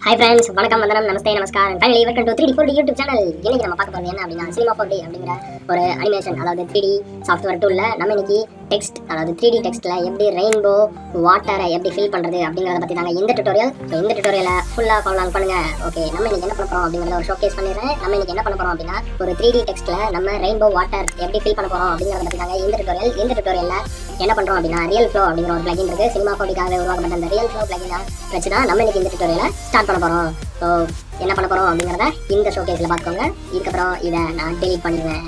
hi friends வணக்கம் வந்தனம் நமஸ்தே நமஸ்காரம் finally welcome to three D four D YouTube channel இன்னைக்கு நம்ம பார்க்க போகிறது என்ன அப்படின்னா சினிமா ஃபோர் டி அப்படிங்கிற ஒரு அனிமேஷன் அதாவது த்ரீ டி சாஃப்ட்வேர் டூலில் நம்ம இன்னைக்கு டெக்ஸ்ட் அதாவது த்ரீ டி டெக்ஸ்ட்டில் எப்படி ரெயின்போ வாட்டரை எப்படி ஃபில் பண்ணுறது அப்படிங்கிறத பற்றி தாங்க இந்த டுட்டோரியல் ஸோ இந்த டுட்டோரியலை ஃபுல்லாக ஃபாலோ பண்ணுங்க ஓகே நம்ம இன்னைக்கு என்ன பண்ண போகிறோம் அப்படிங்கிறத ஒரு ஷோகேஸ் பண்ணிடுறேன் நம்ம இன்னைக்கு என்ன பண்ண போகிறோம் அப்படின்னா ஒரு த்ரீ டி டெக்ஸ்ட்டில் நம்ம ரெயின்போ வாட்டர் எப்படி ஃபில் பண்ண போகிறோம் அப்படிங்கிறத பற்றி தாங்க இந்த டுட்டோரியல் இந்த டுட்டோரியலில் என்ன பண்ணுறோம் அப்படின்னா ரியல் ஃப்ளோ அப்படிங்கிற ஒரு பிளகின் இருக்குது சினிமா ஃபோர்டிக்காக உருவாக்கப்பட்ட அந்த ரியல் ஃப்ளோ பிளகினை வச்சு தான் நம்ம இன்னைக்கு இந்த டுட்டோரியலை ஸ்டார்ட் பண்ண போகிறோம் ஸோ என்ன பண்ண போகிறோம் அப்படிங்கிறத இந்த ஷோகேஸில் பார்த்துக்கோங்க இதுக்கப்புறம் இதை நான் டெலீட் பண்ணிடுவேன்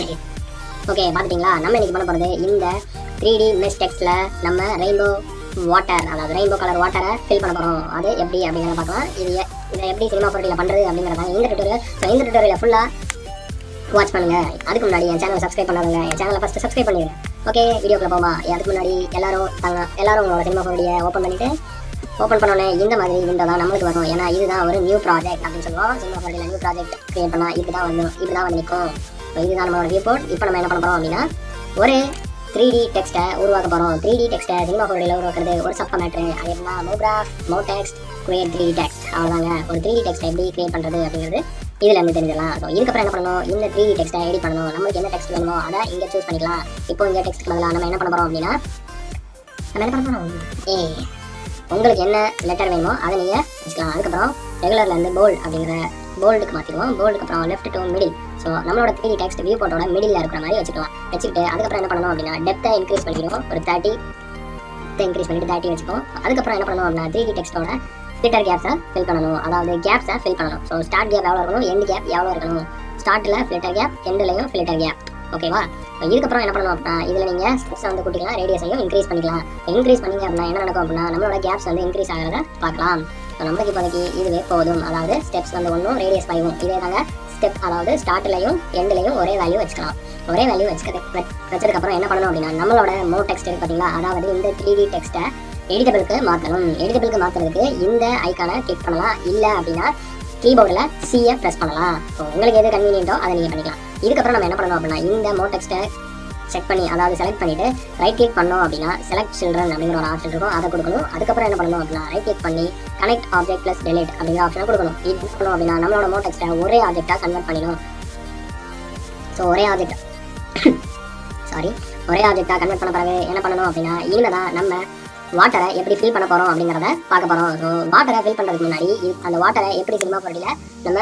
ஓகே பார்த்துட்டிங்களா நம்ம இன்னைக்கு பண்ண போகிறது இந்த த்ரீ டி மிஸ் டெக்ஸ்ட்டில் நம்ம ரெயின்போ வாட்டர் அதாவது ரெயின்போ கலர் வாட்டரை ஃபில் பண்ண போகிறோம் அது எப்படி அப்படிங்கிறத பார்க்கலாம் இது எ- இதை எப்படி சினிமா ஃபோர்ட்டியில் பண்ணுறது அப்படிங்கிறத இந்த டுட்டோரியல் ஸோ இந்த டுட்டோரியலை ஃபுல்லாக வாட்ச் பண்ணுங்க அதுக்கு முன்னாடி என் சேனலை சப்ஸ்கிரைப் பண்ணாதவங்க என் சேனலை ஃபஸ்ட்டு சப்ஸ்கிரைப் பண்ணிடுங்க ஓகே வீடியோக்குள்ள போமா அதுக்கு முன்னாடி எல்லாரும் தாங்க எல்லாரும் உங்களோட சினிமா ஃபோர்டியை ஓப்பன் பண்ணிட்டு ஓப்பன் பண்ணோன்னே இந்த மாதிரி விண்டோ தான் நம்மளுக்கு வரும் ஏன்னா இதுதான் ஒரு நியூ ப்ராஜெக்ட் அப்படின்னு சொல்லுவோம் சினிமா ஃபோர்டியில் நியூ ப்ராஜெக்ட் கிரியேட் பண்ணால் இப்படி தான் வந்து இப்படி தான் வந்து நிற்கும் ஸோ இதுதான் நம்மளோட வியூ போர்ட் இப்போ நம்ம என்ன பண்ண போகிறோம் அப்படின்னா ஒரு த்ரீ டி டெக்ஸ்ட்டை உருவாக்க போகிறோம் த்ரீ டி டெக்ஸ்ட்டை சினிமா ஃபோர்டியில் உருவாக்குறது ஒரு சப்ப மேட்ரு அது எப்படின்னா MoGraph MoText create three D text அவ்வளோதாங்க ஒரு த்ரீ டி டெக்ஸ்ட்டை எப்படி கிரியேட் பண்ணுறது அப்படிங்கிறது இதுல இருந்து தெரிஞ்சிடலாம் ஸோ இதுக்கப்புறம் என்ன பண்ணணும் இந்த த்ரீ டி டெக்ஸ்ட்டை எடிட் பண்ணணும் நம்மளுக்கு என்ன டெக்ஸ்ட் வேணுமோ அதை இங்கே சூஸ் பண்ணிக்கலாம் இப்போ இந்த டெக்ஸ்ட் பதிலாக நம்ம என்ன பண்ண போகிறோம் அப்படின்னா நம்ம என்ன பண்ண போகிறோம் ஏ உங்களுக்கு என்ன லெட்டர் வேணுமோ அதை நீங்கள் வச்சுக்கலாம் அதுக்கப்புறம் ரெகுலர்ல இருந்து போல்ட் அப்படிங்கிற போல்டுக்கு மாற்றிடுவோம் போல்டுக்கு அப்புறம் லெஃப்ட் டு மிடில் ஸோ நம்மளோட த்ரீ டி டெக்ஸ்ட் வியூ போட்டோட மிடில் இருக்கிற மாதிரி வச்சுக்கலாம் வச்சுக்கிட்டு அதுக்கப்புறம் என்ன பண்ணணும் அப்படின்னா டெப்த்தை இன்க்ரீஸ் பண்ணிக்கணும் ஒரு தேர்ட்டி இன்க்ரீஸ் பண்ணிட்டு தேர்ட்டி வச்சுக்கோம் அதுக்கப்புறம் என்ன பண்ணணும் அப்படின்னா த்ரீ டி டெக்ஸ்ட்டோட ஃபில்டர் கேப்ஸை ஃபில் பண்ணணும் அதாவது கேப்ஸை ஃபில் பண்ணணும் ஸோ ஸ்டார்ட் கேப் எவ்வளோ இருக்கணும் எண்ட் கேப் எவ்வளோ இருக்கணும் ஸ்டார்ட்டில் ஃபில்டர் கேப் எண்ட்லையும் ஃபில்டர் கேப் ஓகேவா இப்போ இதுக்கப்புறம் என்ன பண்ணணும் அப்படின்னா இதில் நீங்கள் ஸ்டெப்ஸை வந்து கூட்டிக்கலாம் ரேடியஸையும் இன்க்ரீஸ் பண்ணிக்கலாம் இன்க்ரீஸ் பண்ணீங்க அப்படின்னா என்ன நடக்கும் அப்படின்னா நம்மளோட கேப்ஸ் வந்து இன்க்ரீஸ் ஆகிறத பார்க்கலாம் ஸோ நம்மளுக்கு இப்போதைக்கு இதுவே போதும் அதாவது ஸ்டெப்ஸ் வந்து ஒன்றும் ரேடியஸ் ஃபைவும் இதே தாங்க ஸ்டெப் அதாவது ஸ்டார்ட்லையும் எண்ட்லையும் ஒரே வேல்யூ வச்சுக்கலாம் ஒரே வேல்யூ வச்சுக்கிறது வச்சதுக்கப்புறம் என்ன பண்ணணும் அப்படின்னா நம்மளோட மோ டெக்ஸ்ட் இருக்கு பார்த்தீங்களா அதாவது இந்த த்ரீ டி டெக்ஸ்ட்டை எடிட்டபிளுக்கு மாற்றணும் எடிட்டபிளுக்கு மாற்றுறதுக்கு இந்த ஐக்கானை கிளிக் பண்ணலாம் இல்லை அப்படின்னா கீபோர்டில் சியை ப்ரெஸ் பண்ணலாம் ஸோ உங்களுக்கு எது கன்வீனியன்ட்டோ அதை நீங்கள் பண்ணிக்கலாம் இதுக்கப்புறம் நம்ம என்ன பண்ணணும் அப்படின்னா இந்த மோ டெக்ஸ்ட்டை செக் பண்ணி அதாவது செலக்ட் பண்ணிட்டு ரைட் கிளிக் பண்ணோம் அப்படின்னா செலக்ட் சில்ட்ரன் அப்படிங்கிற ஒரு ஆப்ஷன் இருக்கும் அதை கொடுக்கணும் அதுக்கப்புறம் என்ன பண்ணணும் அப்படின்னா ரைட் கிளிக் பண்ணி கனெக்ட் ஆப்ஜெக்ட் ப்ளஸ் டெலிட் அப்படிங்கிற ஆப்ஷனை கொடுக்கணும் இது என்ன பண்ணணும் அப்படின்னா நம்மளோட மோ டெக்ஸ்ட்டை ஒரே ஆப்ஜெக்டாக கன்வெர்ட் பண்ணிடும் ஸோ ஒரே ஆப்ஜெக்ட் சாரி ஒரே ஆப்ஜெக்டாக கன்வெர்ட் பண்ண பிறகு என்ன பண்ணணும் அப்படின்னா இனிமே தான் நம்ம வாட்டரை எப்படி ஃபில் பண்ண போகிறோம் அப்படிங்கிறத பார்க்க போகிறோம் ஸோ வாட்டரை ஃபில் பண்ணுறதுக்கு முன்னாடி இ- அந்த வாட்டரை எப்படி சினிமா பொருளில் நம்ம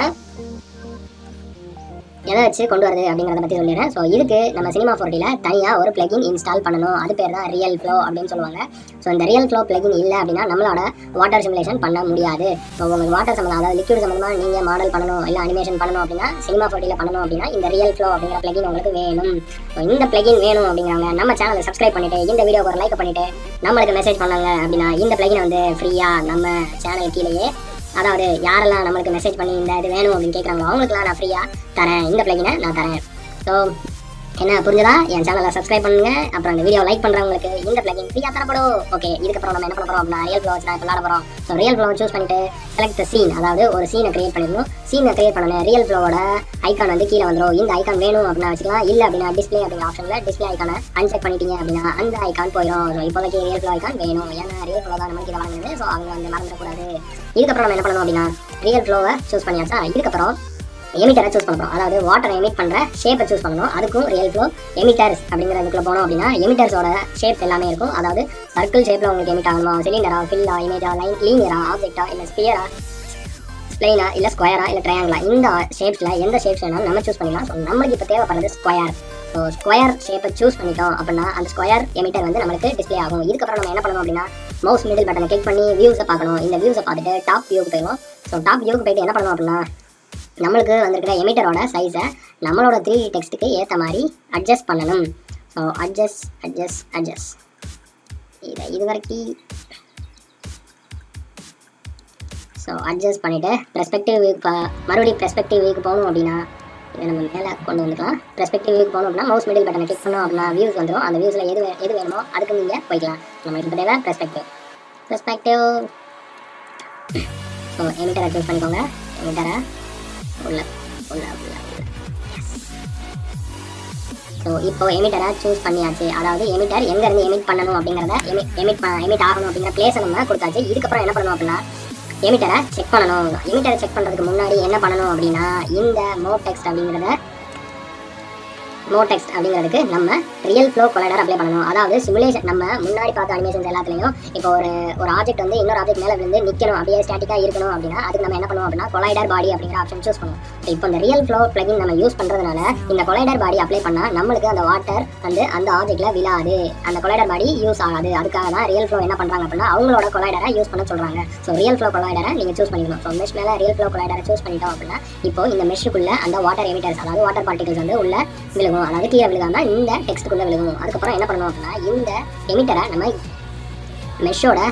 எதை வச்சு கொண்டு வருது அப்படிங்கிறத பற்றி சொல்லிடுறேன் ஸோ இதுக்கு நம்ம சினிமா ஃபோர்ட்டியில் தனியாக ஒரு பிளகின் இன்ஸ்டால் பண்ணணும் அது பேர் தான் ரியல் ஃப்ளோ அப்படின்னு சொல்லுவாங்க ஸோ இந்த ரியல் ஃப்ளோ பிளகின் இல்லை அப்படின்னா நம்மளோட வாட்டர் சிமுலேஷன் பண்ண முடியாது ஸோ உங்களுக்கு வாட்டர் சம்மந்தம் அதாவது லிக்விட் சம்மந்தமாக நீங்கள் மாடல் பண்ணணும் இல்லை அனிமேஷன் பண்ணணும் அப்படின்னா சினிமா ஃபோர்ட்டியில் பண்ணணும் அப்படின்னா இந்த ரியல் ஃப்ளோ அப்படிங்கிற பிளகின் உங்களுக்கு வேணும் ஸோ இந்த பிளகின் வேணும் அப்படிங்கிறவங்க நம்ம சேனலை சப்ஸ்கிரைப் பண்ணிட்டு இந்த வீடியோக்கு ஒரு லைக் பண்ணிட்டு நம்மளுக்கு மெசேஜ் பண்ணாங்க அப்படின்னா இந்த பிளகினை வந்து ஃப்ரீயாக நம்ம சேனல் கீழேயே அதாவது யாரெல்லாம் நம்மளுக்கு மெசேஜ் பண்ணி இந்த இது வேணும் அப்படின்னு கேட்குறாங்களோ அவங்களுக்குலாம் நான் ஃப்ரீயாக தரேன் இந்த பிளகினை நான் தரேன் ஸோ என்ன புரிஞ்சதா என் சேனலை சப்ஸ்கிரைப் பண்ணுங்க அப்புறம் இந்த வீடியோ லைக் பண்றவங்களுக்கு இந்த பிளகின் ஃப்ரீயாக தரப்படும் ஓகே இதுக்கப்புறம் நம்ம என்ன பண்ண போறோம் அப்படின்னா ரியல் ஃப்ளோ வச்சு தான் இப்போ விளாட போறோம் ஸோ ரியல் ஃப்ளோ சூஸ் பண்ணிட்டு செலக்ட் சீன் அதாவது ஒரு சீனை கிரியேட் பண்ணிடணும் சீனை கிரியேட் பண்ணணும் ரியல் ஃப்ளோவோட ஐக்கான் வந்து கீழே வந்துடும் இந்த ஐக்கான் வேணும் அப்படின்னா வச்சுக்கலாம் இல்லை அப்படின்னா டிஸ்ப்ளே அப்படிங்கிற ஆப்ஷனில் டிஸ்ப்ளே ஐக்கானை அன்செக் பண்ணிட்டீங்க அப்படின்னா அந்த ஐக்கான் போயிடும் ஸோ இப்போதைக்கு ரியல் ஃப்ளோ ஐக்கான் வேணும் ஏன்னா ரியல் ஃப்ளோ தான் நமக்கு இதை வழங்குது ஸோ அவங்க வந்து மறந்துடக்கூடாது இதுக்கப்புறம் நம்ம என்ன பண்ணணும் அப்படின்னா ரியல் ஃப்ளோவை சூஸ் பண்ணியாச்சா இதுக்கப்புறம் எமிட்டரை சூஸ் பண்ணுறோம் அதாவது வாட்டரை எமிட் பண்ணுற ஷேப்பை சூஸ் பண்ணணும் அதுக்கும் ரியல் ஃப்ளோ எமிட்டர்ஸ் அப்படிங்கிற இதுக்குள்ள போனோம் அப்படின்னா எமிட்டர்ஸோட ஷேப்ஸ் எல்லாமே இருக்கும் அதாவது சர்க்கிள் ஷேப்பில் உங்களுக்கு எமிட் ஆகணுமா சிலிண்டரா ஃபில்லா இமேஜா லைன் லீனியரா ஆப்ஜெக்டா இல்லை ஸ்பியரா ஸ்ப்ளைனா இல்லை ஸ்கொயரா இல்லை ட்ரையாங்கிளா இந்த ஷேப்ஸில் எந்த ஷேப்ஸ் வேணாலும் நம்ம சூஸ் பண்ணிக்கலாம் ஸோ நம்மளுக்கு இப்போ தேவைப்படுறது ஸ்கொயர் ஸோ ஸ்கொயர் ஷேப்பை சூஸ் பண்ணிட்டோம் அப்படின்னா அந்த ஸ்கொயர் எமிட்டர் வந்து நம்மளுக்கு டிஸ்ப்ளே ஆகும் இதுக்கப்புறம் நம்ம என்ன பண்ணணும் அப்படின்னா மவுஸ் மிடில் பட்டனை கிளிக் பண்ணி வியூஸை பார்க்கணும் இந்த வியூஸை பார்த்துட்டு டாப் வியூக்கு போயிடும் ஸோ டாப் வியூக்கு போயிட்டு என்ன பண்ணணும் அப்படின்னா நம்மளுக்கு வந்திருக்கிற எமிட்டரோட சைஸை நம்மளோட த்ரீ டெக்ஸ்ட்டுக்கு ஏற்ற மாதிரி அட்ஜஸ்ட் பண்ணணும் ஸோ அட்ஜஸ்ட் அட்ஜஸ்ட் அட்ஜஸ்ட் இதை இது வரைக்கும் ஸோ அட்ஜஸ்ட் பண்ணிவிட்டு பெர்ஸ்பெக்டிவ் வியூக்கு மறுபடியும் பெர்ஸ்பெக்டிவ் வியூக்கு போகணும் அப்படின்னா இதை நம்ம மேலே கொண்டு வந்துக்கலாம் பெர்ஸ்பெக்டிவ் வியூக்கு போகணும் அப்படின்னா மவுஸ் மிடில் பட்டனை கிளிக் பண்ணோம் அப்படின்னா வியூஸ் வந்துடும் அந்த வியூஸில் எது வே- எது வேணுமோ அதுக்கு நீங்கள் போய்க்கலாம் நம்மளுக்கு இப்போ தேவை பெர்ஸ்பெக்டிவ் பெர்ஸ்பெக்டிவ் ஸோ எமிட்டரை சூஸ் பண்ணிக்கோங்க எமிட்டரை உள்ள உள்ள உள்ள ஸோ இப்போ எமிட்டரை சூஸ் பண்ணியாச்சு அதாவது எமிட்டர் எங்கேருந்து எமிட் பண்ணணும் அப்படிங்கிறத எமிட் எமிட் எமிட் ஆகணும் அப்படிங்கிற பிளேஸை நம்ம கொடுத்தாச்சு இதுக்கப்புறம் என்ன பண்ணணும் அப்படின்னா எமிட்டரை செக் பண்ணணும் எமிட்டரை செக் பண்ணுறதுக்கு முன்னாடி என்ன பண்ணணும் அப்படின்னா இந்த மோ டெக்ஸ்ட் அப்படிங்கிறத மோ டெக்ஸ்ட் அப்படிங்கிறதுக்கு நம்ம ரியல் ஃப்ளோ கொலைடர் அப்ளை பண்ணணும் அதாவது சிமுலேஷன் நம்ம முன்னாடி பார்த்த அனிமேஷன்ஸ் எல்லாத்துலையும் இப்போ ஒரு ஒரு ஆப்ஜெக்ட் வந்து இன்னொரு ஆப்ஜெக்ட் மேலே விழுந்து நிற்கணும் அப்படியே ஸ்டாட்டிக்காக இருக்கணும் அப்படின்னா அதுக்கு நம்ம என்ன பண்ணுவோம் அப்படின்னா கொலைடர் பாடி அப்படிங்கிற ஆப்ஷன் சூஸ் பண்ணுவோம் So, இப்போ இந்த ரியல் ஃப்ளோ பிளகின் நம்ம யூஸ் பண்ணுறதுனால இந்த கொலைடர் பாடி அப்ளை பண்ணால் நம்மளுக்கு அந்த வாட்டர் வந்து அந்த ஆப்ஜெக்ட்ல விழாது அந்த கொலைடர் பாடி யூஸ் ஆகாது அதுக்காக தான் ரியல் ஃப்ளோ என்ன பண்ணுறாங்க அப்படின்னா அவங்களோட கொலைடரை யூஸ் பண்ண சொல்கிறாங்க ஸோ ரியல் ஃப்ளோ கொலைடரை நீங்கள் சூஸ் பண்ணிக்கணும் ஸோ மெஷ் மேலே ரியல் ஃப்ளோ கொலைடரை சூஸ் பண்ணிட்டோம் அப்படின்னா இப்போ இந்த மெஷ்ஷுக்குள்ள அந்த வாட்டர் எமிட்டர்ஸ் அதாவது வாட்டர் பார்ட்டிகல்ஸ் வந்து உள்ள விழுகும் அதாவது கீழே விழுகாம இந்த டெக்ஸ்ட்டுக்குள்ள விழுகும் அதுக்கப்புறம் என்ன பண்ணணும் அப்படின்னா இந்த எமிட்டரை நம்ம மெஷ்ஷோட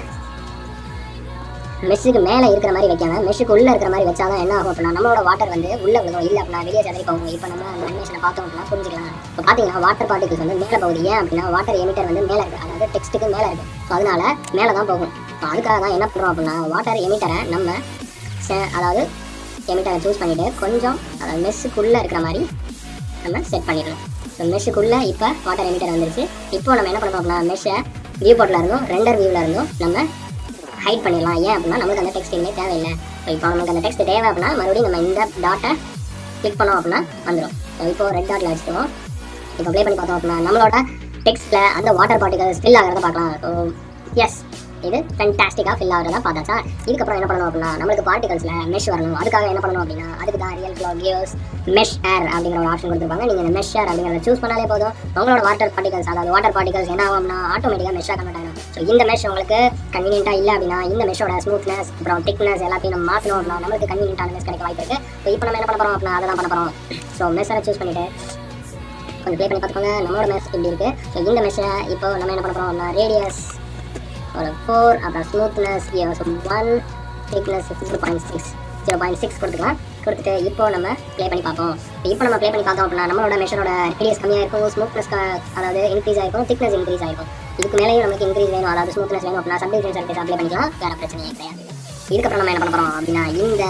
மெஷ்ஷுக்கு மேலே இருக்கிற மாதிரி வைக்காம மெஷ்ஷுக்கு உள்ள இருக்கிற மாதிரி வச்சாதான் என்ன ஆகும் அப்படின்னா நம்மளோட வாட்டர் வந்து உள்ள விழுகும் இல்லை அப்படின்னா வெளியே சதறி போகும் இப்போ நம்ம அந்த அனிமேஷனை பார்த்தோம் அப்படின்னா புரிஞ்சுக்கலாம் இப்போ பார்த்தீங்கன்னா வாட்டர் பார்ட்டிகல்ஸ் வந்து மேலே போகுது ஏன் அப்படின்னா வாட்டர் எமிட்டர் வந்து மேலே இருக்குது அதாவது டெக்ஸ்ட்டுக்கு மேலே இருக்குது ஸோ அதனால மேலே தான் போகும் ஸோ அதுக்காக தான் என்ன பண்ணுறோம் அப்படின்னா வாட்டர் எமிட்டரை நம்ம செ- அதாவது எமிட்டரை சூஸ் பண்ணிவிட்டு கொஞ்சம் அதாவது மெஸ்ஸுக்குள்ளே இருக்கிற மாதிரி நம்ம செட் பண்ணிடலாம் ஸோ மெஷ்ஷுக்குள்ளே இப்போ வாட்டர் எமிட்டர் வந்துருச்சு இப்போ நம்ம என்ன பண்ண அப்படின்னா மெஷ்ஷை வியூ போர்ட்டில் இருந்தும் ரெண்டர் வியூவில் இருந்தும் நம்ம ஹைட் பண்ணிடலாம் ஏன் அப்படின்னா நமக்கு அந்த டெக்ஸ்ட் இனிமேல் தேவையில்லை ஸோ இப்போ நமக்கு அந்த டெக்ஸ்ட் தேவை அப்படின்னா மறுபடியும் நம்ம இந்த டாட்டை கிளிக் பண்ணோம் அப்படின்னா வந்துடும் ஸோ இப்போ ரெட் டாட்டில் வச்சுக்குவோம் இப்போ ப்ளே பண்ணி பார்த்தோம் அப்படின்னா நம்மளோட டெக்ஸ்ட்டில் அந்த வாட்டர் பார்ட்டிகல்ஸ் ஃபில் ஆகிறத பார்க்கலாம் ஸோ எஸ் இது ஃபென்டாஸ்டிக்காக ஃபில் ஆகிறதா பார்த்தாச்சா இதுக்கப்புறம் என்ன பண்ணணும் அப்படின்னா நம்மளுக்கு பார்ட்டிகல்ஸில் மெஷ் வரணும் அதுக்காக என்ன பண்ணணும் அப்படின்னா அதுக்கு தான் real flow gears mesher அப்படிங்கிற ஒரு ஆப்ஷன் கொடுத்துருப்பாங்க நீங்கள் இந்த மெஷ் ஏர் அப்படிங்கிறத சூஸ் பண்ணாலே போதும் உங்களோட வாட்டர் பார்ட்டிகல்ஸ் அதாவது வாட்டர் பார்ட்டிகல்ஸ் என்ன ஆகும்னா ஆட்டோமேட்டிக்காக மெஷ்ஷாக கன்வெர்ட் ஆகிடும் ஸோ இந்த மெஷ் உங்களுக்கு கன்வீனியன்ட்டாக இல்லை அப்படின்னா இந்த மெஷோட ஸ்மூத்னஸ் அப்புறம் திக்னஸ் எல்லாத்தையும் நம்ம மாற்றணும் அப்படின்னா நம்மளுக்கு கன்வீனியன்ட்டான மெஷ் கிடைக்க வாய்ப்பு இருக்குது ஸோ இப்போ நம்ம என்ன பண்ண போகிறோம் அப்படின்னா அதை தான் பண்ண போகிறோம் ஸோ மெஷரை சூஸ் பண்ணிவிட்டு கொஞ்சம் ப்ளே பண்ணி பார்த்துக்கோங்க நம்மளோட மெஷ் இப்படி இருக்குது ஸோ இந்த மெஷை இப்போ நம்ம என்ன பண்ண போகிறோம் அப்படின்னா ரேடியஸ் ஒரு ஃபோர் அப்புறம் smoothness one thickness zero point six zero point six கொடுத்துக்கலாம் கொடுத்துட்டு இப்போ நம்ம ப்ளே பண்ணி பார்ப்போம் இப்போ நம்ம ப்ளே பண்ணி பார்த்தோம் அப்படின்னா நம்மளோட மெஷரோட ரேடியஸ் கம்மியாக இருக்கும் ஸ்மூத்னஸ் அதாவது இன்க்ரீஸ் ஆகிருக்கும் திக்னஸ் இன்க்ரீஸ் ஆகிருக்கும் இதுக்கு மேலேயும் நமக்கு இன்க்ரீஸ் வேணும் அதாவது ஸ்மூத்னஸ் வேணும் அப்படின்னா சப்டிவிஷன் சர்வீஸ் அப்ளை பண்ணிக்கலாம் வேறு பிரச்சனையே கிடையாது இதுக்கப்புறம் நம்ம என்ன பண்ண போகிறோம் அப்படின்னா இந்த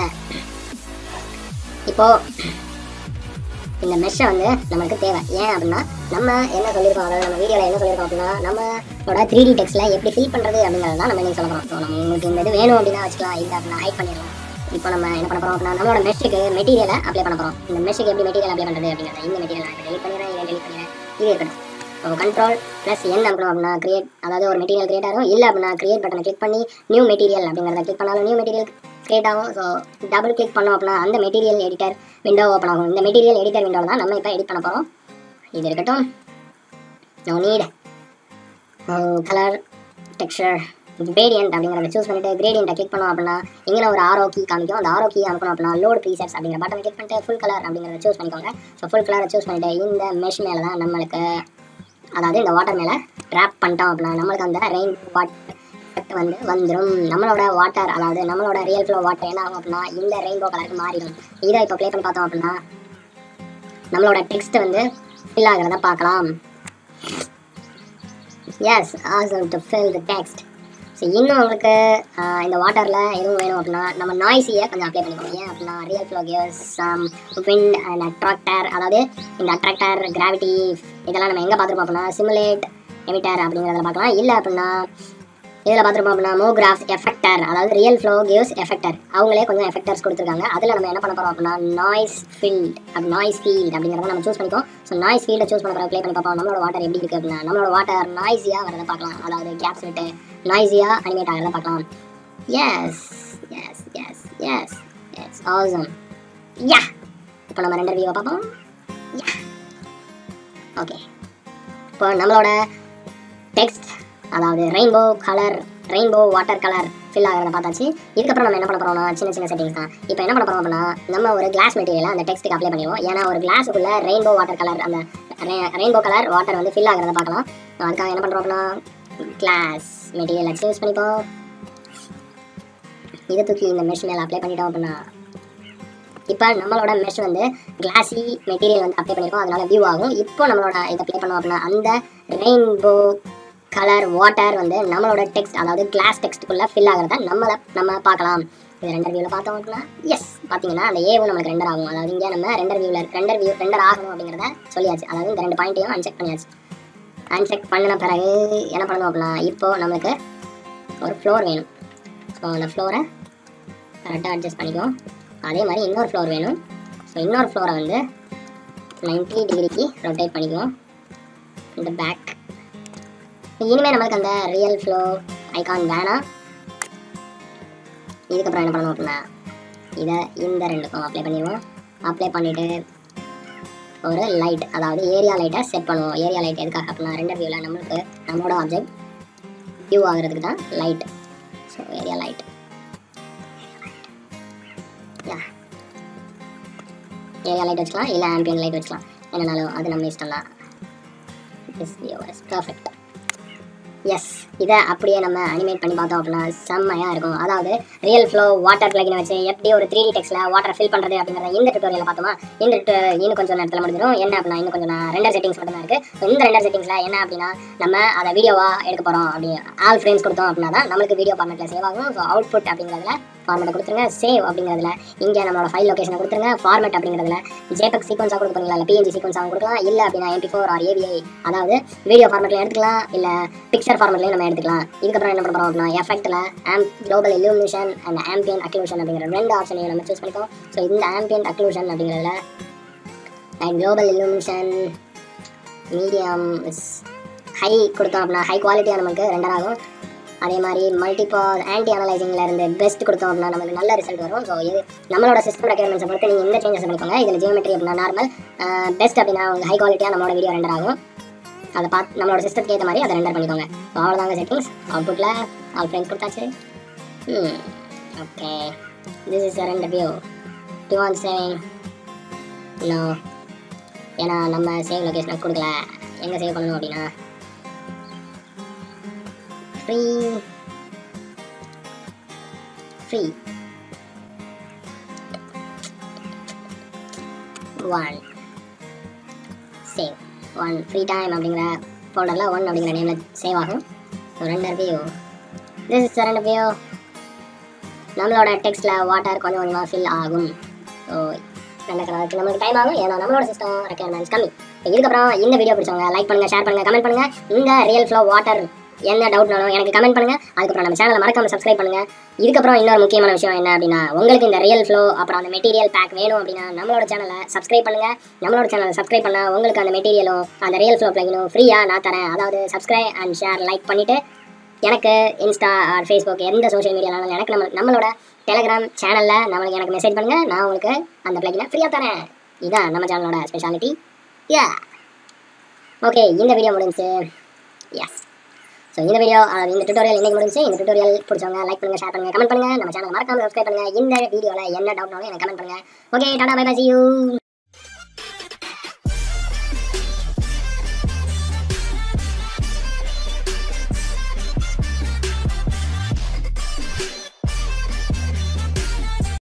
இப்போ இந்த மெஷ்ஷை வந்து நம்மளுக்கு தேவை ஏன் அப்படின்னா நம்ம என்ன சொல்லியிருக்கோம் அதாவது நம்ம வீடியோவில் என்ன சொல்லியிருக்கோம் அப்படின்னா நம்மளோட த்ரீ டி டெக்ஸ்ட்டில் எப்படி ஃபில் பண்ணுறது அப்படிங்கிறத தான் நம்ம நீங்கள் சொல்ல போகிறோம் ஸோ நம்ம உங்களுக்கு இந்த இது வேணும் அப்படின்னா வச்சுக்கலாம் இல்லை அப்படின்னா ஹைட் பண்ணிடலாம் இப்போ நம்ம என்ன பண்ண போகிறோம் அப்படின்னா நம்மளோட மெஷ்ஷுக்கு மெட்டீரியலை அப்ளை பண்ண போகிறோம் இந்த மெஷ்ஷுக்கு எப்படி மெட்டீரியல் அப்ளை பண்ணுறது அப்படிங்கிறத இந்த மெட்டீரியல் நான் டெலிட் பண்ணிடுறேன் இதை டெலிட் பண்ணிடுறேன் இது இருக்கட்டும் ஸோ கண்ட்ரோல் ப்ளஸ் என்ன அப்புறம் அப்படின்னா கிரியேட் அதாவது ஒரு மெட்டீரியல் கிரியேட் ஆகும் இல்லை அப்படின்னா கிரியேட் பட்டனை கிளிக் பண்ணி நியூ மெட்டீரியல் அப்படிங்கிறத கிளிக் பண்ணாலும் நியூ மெட்டீரியல் கிரியேட் ஆகும் ஸோ டபுள் கிளிக் பண்ணோம் அப்படின்னா அந்த மெட்டீரியல் எடிட்டர் விண்டோ ஓப்பன் ஆகும் இந்த மெட்டீரியல் எடிட்டர் விண்டோவில் தான் நம்ம இப்போ எடிட் பண்ண போகிறோம் இது இருக்கட்டும் no need colour texture gradient அப்படிங்கிறத சூஸ் பண்ணிட்டு கிரேடியண்ட்டை கிளிக் பண்ணோம் அப்படின்னா இங்கே ஒரு ஆரோ கீ காமிக்கும் அந்த ஆரோ கீ அனுப்பணும் அப்படின்னா லோட் ப்ரீசெட்ஸ் அப்படிங்கிற பட்டனை கிளிக் பண்ணிட்டு ஃபுல் கலர் அப்படிங்கிறத சூஸ் பண்ணிக்கோங்க ஸோ ஃபுல் கலரை சூஸ் பண்ணிட்டு இந்த மெஷ் மேலே தான் நம்மளுக்கு அதாவது இந்த வாட்டர் மேலே ட்ராப் பண்ணிட்டோம் அப்படின்னா நம்மளுக்கு அந்த ரெயின் வாட்டர் வந்து வந்துடும் நம்மளோட வாட்டர் அதாவது நம்மளோட ரியல் ஃப்ளோ வாட்டர் என்ன ஆகும் அப்படின்னா இந்த ரெயின்போ கலருக்கு மாறிடும் இதை இப்போ ப்ளே பண்ணி பார்த்தோம் அப்படின்னா நம்மளோட டெக்ஸ்ட் வந்து ஃபில் ஆகிறத பார்க்கலாம் yes awesome to fill the text so இன்னும் உங்களுக்கு ஆஹ், இந்த வாட்டரில் எதுவும் வேணும் அப்படின்னா நம்ம நாய்ஸியை கொஞ்சம் அப்ளை பண்ணிக்கணும் ஏன் அப்படின்னா real flow gears wind and attractor அதாவது இந்த அட்ராக்டர் கிராவிட்டி இதெல்லாம் நம்ம எங்கே பார்த்துருப்போம் அப்படின்னா சிமுலேட் எமிட்டர் அப்படிங்கிறத பார்க்கலாம் இல்லை அப்படின்னா இதில் பார்த்துருப்போம் அப்படின்னா மோகிராஃப் எஃபெக்டர் அதாவது ரியல் ஃப்ளோ கிவ்ஸ் எஃபெக்டர் அவங்களே கொஞ்சம் எஃபெக்டர்ஸ் கொடுத்துருக்காங்க அதில் நம்ம என்ன பண்ண போகிறோம் அப்படின்னா நாய்ஸ் ஃபீல்ட் அப்படி நாய்ஸ் ஃபீல்ட் அப்படிங்கிறத நம்ம சூஸ் பண்ணிக்கோம் ஸோ நாய்ஸ் ஃபீல்டை சூஸ் பண்ண பிறகு ப்ளே பண்ணி பார்ப்போம் நம்மளோட வாட்டர் எப்படி இருக்குது அப்படின்னா நம்மளோட வாட்டர் நாய்ஸியாக வரதை பார்க்கலாம் அதாவது கேப்ஸ் விட்டு நாய்ஸியாக அனிமேட் ஆகிறத பார்க்கலாம் yes yes yes yes yes awesome yeah இப்போ நம்ம ரெண்டு வியூவை பார்ப்போம் யா ஓகே இப்போ நம்மளோட டெக்ஸ்ட் அதாவது rainbow colour rainbow water colour fill ஆகிறத பார்த்தாச்சு இதுக்கப்புறம் நம்ம என்ன பண்ண போறோம்னா சின்ன சின்ன செட்டிங்ஸ் தான் இப்போ என்ன பண்ண போறோம் அப்படின்னா நம்ம ஒரு கிளாஸ் மெட்டீரியலை அந்த டெக்ஸ்ட்டுக்கு அப்ளை பண்ணிடுவோம் ஏன்னா ஒரு கிளாஸுக்குள்ள ரெயின்போ வாட்டர் கலர் அந்த ரெயின்போ கலர் வாட்டர் வந்து ஃபில் ஆகிறத பார்க்கலாம் அதுக்காக என்ன பண்ணுறோம் அப்படின்னா கிளாஸ் மெட்டீரியல் யூஸ் பண்ணிப்போம் இதை தூக்கி இந்த மெஷ் மேலே அப்ளை பண்ணிட்டோம் அப்படின்னா இப்போ நம்மளோட மெஷ் வந்து கிளாஸி மெட்டீரியல் வந்து அப்ளை பண்ணியிருக்கோம் அதனால வியூ ஆகும் இப்போ நம்மளோட இதை அப்ளை பண்ணோம் அப்படின்னா அந்த ரெயின்போ கலர் வாட்டர் வந்து நம்மளோட டெக்ஸ்ட் அதாவது கிளாஸ் டெக்ஸ்ட்டுக்குள்ளே ஃபில் ஆகிறத நம்மளை நம்ம பார்க்கலாம் இது ரெண்டர் வியூவில் பார்த்தோம் அப்படின்னா எஸ் பார்த்தீங்கன்னா அந்த ஏவும் நமக்கு ரெண்டர் ஆகும் அதாவது இங்கே நம்ம ரெண்டர் வியூவில் ரெண்டர் வியூ ரெண்டர் ஆகணும் அப்படிங்கிறத சொல்லியாச்சு அதாவது இந்த ரெண்டு பாயிண்ட்டையும் அன்செக் பண்ணியாச்சு அன்செக் பண்ணின பிறகு என்ன பண்ணணும் அப்படின்னா இப்போ நமக்கு ஒரு ஃப்ளோர் வேணும் ஸோ அந்த ஃப்ளோரை கரெக்டாக அட்ஜஸ்ட் பண்ணிக்கும் அதே மாதிரி இன்னொரு ஃப்ளோர் வேணும் ஸோ இன்னொரு ஃப்ளோரை வந்து 90 டிகிரிக்கு ரொட்டேட் பண்ணிக்குவோம் இந்த பேக் இனிமேல் நம்மளுக்கு அந்த ரியல் ஃப்ளோ ஐகான் வேணாம் இதுக்கப்புறம் என்ன பண்ணணும் அப்படின்னா இதை இந்த ரெண்டுக்கும் அப்ளை பண்ணிடுவோம் அப்ளை பண்ணிவிட்டு ஒரு லைட் அதாவது ஏரியா லைட்டை செட் பண்ணுவோம் ஏரியா லைட் எதுக்காக அப்படின்னா ரெண்டர் வியூவில் நம்மளுக்கு நம்மளோட ஆப்ஜெக்ட் வியூ ஆகுறதுக்கு தான் light so area light yeah area light வச்சுக்கலாம் இல்லை ஆம்பியன் லைட் வச்சுக்கலாம் என்னனாலும் அது நம்ம இஷ்டம் தான் this view is perfect yes இதை அப்படியே நம்ம அனிமேட் பண்ணி பார்த்தோம் அப்படின்னா செம்மையாக இருக்கும் அதாவது ரியல் ஃப்ளோ வாட்டர் பிளகினை வச்சு எப்படி ஒரு த்ரீ டி டெக்ஸ்ட்டில் வாட்டர் ஃபில் பண்ணுறது அப்படிங்கிறத இந்த டுட்டோரியல் பார்த்தோமா இந்த tuto- இன்னும் கொஞ்சம் நேரத்தில் முடிஞ்சிடும் என்ன அப்படின்னா இன்னும் கொஞ்சம் நான் ரெண்டர் செட்டிங்ஸ் மட்டும் தான் இருக்குது இந்த ரெண்டர் செட்டிங்ஸில் என்ன அப்படின்னா நம்ம அதை வீடியோவாக எடுக்க போகிறோம் அப்படி ஆல் ஃப்ரேம்ஸ் கொடுத்தோம் அப்படின்னா தான் நம்மளுக்கு வீடியோ ஃபார்மேட்டில் சேவ் ஆகும் ஸோ அவுட்புட் அப்படிங்கிறதுல ஃபார்மேட்டை கொடுத்துருங்க சேவ் அப்படிங்கிறதுல இங்கே நம்மளோட ஃபைல் லொகேஷனை கொடுத்துருங்க ஃபார்மேட் அப்படிங்கிறதுல ஜேபக் சீக்வன்ஸாக கொடுக்க போறீங்களா இல்லை பிஎன்ஜி சீக்வன்ஸாக கொடுக்கலாம் இல்லை அப்படின்னா எம்பி ஃபோர் ஆர் ஏவிஐ அதாவது வீடியோ ஃபார்மேட்டில் எடுத்துக்கலாம் இல்லை பிக்சர் ஃபார்மேட்லையும் நம்ம எடுத்துக்கலாம் இதுக்கப்புறம் என்ன பண்ண போகிறோம் அப்படின்னா எஃபெக்ட்டில் ஆம் global illumination and ambient occlusion அப்படிங்கிற ரெண்டு ஆப்ஷனையும் நம்ம சூஸ் பண்ணிக்கோம் ஸோ இந்த ஆம்பியன் அக்ளூஷன் அப்படிங்கிறதுல and global illumination medium high கொடுத்தோம் அப்படின்னா ஹை குவாலிட்டியாக நமக்கு ரெண்டர் ஆகும் அதே மாதிரி மல்டிபாஸ் ஆன்டி அனலைசிங்கில் இருந்து பெஸ்ட் கொடுத்தோம் அப்படின்னா நமக்கு நல்ல ரிசல்ட் வரும் ஸோ இது நம்மளோட சிஸ்டம் ரெக்யர்மெண்ட்ஸை பொறுத்து நீங்கள் எந்த சேஞ்சஸ் பண்ணிக்கோங்க இதில் ஜியோமெட்ரி அப்படின்னா நார்மல் பெஸ்ட் அப்படின்னா உங்களுக்கு ஹை குவாலிட்டியாக நம்மளோட வீடியோ ரெண்டர் ஆகும் அதை பார்த்து நம்மளோட சிஸ்டத்துக்கு ஏற்ற மாதிரி அதை ரெண்டர் பண்ணிக்கோங்க ஸோ அவ்வளோதாங்க செட்டிங்ஸ் அவுட்புட்டில் ஆல் ஃப்ரெண்ட்ஸ் கொடுத்தாச்சு ம் okay this is render view to one saving no ஏன்னா நம்ம சேவ் லொக்கேஷனை கொடுக்கல எங்கே சேவ் பண்ணணும் அப்படின்னா free free one save one free time அப்படிங்கிற ஃபோல்டரில் ஒன் அப்படிங்கிற நேமில் சேவ் ஆகும் so render view this is render view நம்மளோட டெக்ஸ்ட்டில் வாட்டர் கொஞ்சம் கொஞ்சமாக ஃபில் ஆகும் ஸோ நடக்கிறதுக்கு நமக்கு டைம் ஆகும் ஏன்னா நம்மளோட சிஸ்டம் ரெக்யர்மெண்ட்ஸ் கம்மி இப்போ இதுக்கப்புறம் இந்த வீடியோ பிடிச்சவங்க லைக் பண்ணுங்கள் ஷேர் பண்ணுங்கள் கமெண்ட் பண்ணுங்கள் இந்த ரியல் ஃப்ளோ வாட்டர் என்ன டவுட்னாலும் எனக்கு கமெண்ட் பண்ணுங்கள் அதுக்கப்புறம் நம்ம சேனலை மறக்காம சப்ஸ்கிரைப் பண்ணுங்கள் இதுக்கப்புறம் இன்னொரு முக்கியமான விஷயம் என்ன அப்படின்னா உங்களுக்கு இந்த ரியல் ஃப்ளோ அப்புறம் அந்த மெட்டீரியல் பேக் வேணும் அப்படின்னா நம்மளோட சேனலை சப்ஸ்கிரைப் பண்ணுங்கள் நம்மளோட சேனலை சப்ஸ்கிரைப் பண்ணால் உங்களுக்கு அந்த மெட்டீரியலும் அந்த ரியல் ஃப்ளோ பிளகினும் ஃப்ரீயாக நான் தரேன் அதாவது சப்ஸ்கிரைப் அண்ட் ஷேர் லைக் பண்ணிவிட்டு எனக்கு இன்ஸ்டா ஆர் ஃபேஸ்புக் எந்த சோஷியல் மீடியானாலும் எனக்கு நம்ம நம்மளோட டெலிகிராம் சேனலில் நம்மளுக்கு எனக்கு மெசேஜ் பண்ணுங்கள் நான் உங்களுக்கு அந்த பிளகினை ஃப்ரீயாக தரேன் இதான் நம்ம சேனலோட ஸ்பெஷாலிட்டி யா ஓகே இந்த வீடியோ முடிஞ்சு எஸ் ஸோ இந்த வீடியோ அதாவது இந்த டுட்டோரியல் இன்னைக்கு முடிஞ்சு இந்த டுட்டோரியல் பிடிச்சவங்க லைக் பண்ணுங்க ஷேர் பண்ணுங்க கமெண்ட் பண்ணுங்க நம்ம சேனல் மறக்காம சப்ஸ்கிரைப் பண்ணுங்க இந்த வீடியோவில் என்ன டவுட்னாலும் எனக்கு கமெண்ட் பண்ணுங்க okay tata bye bye see you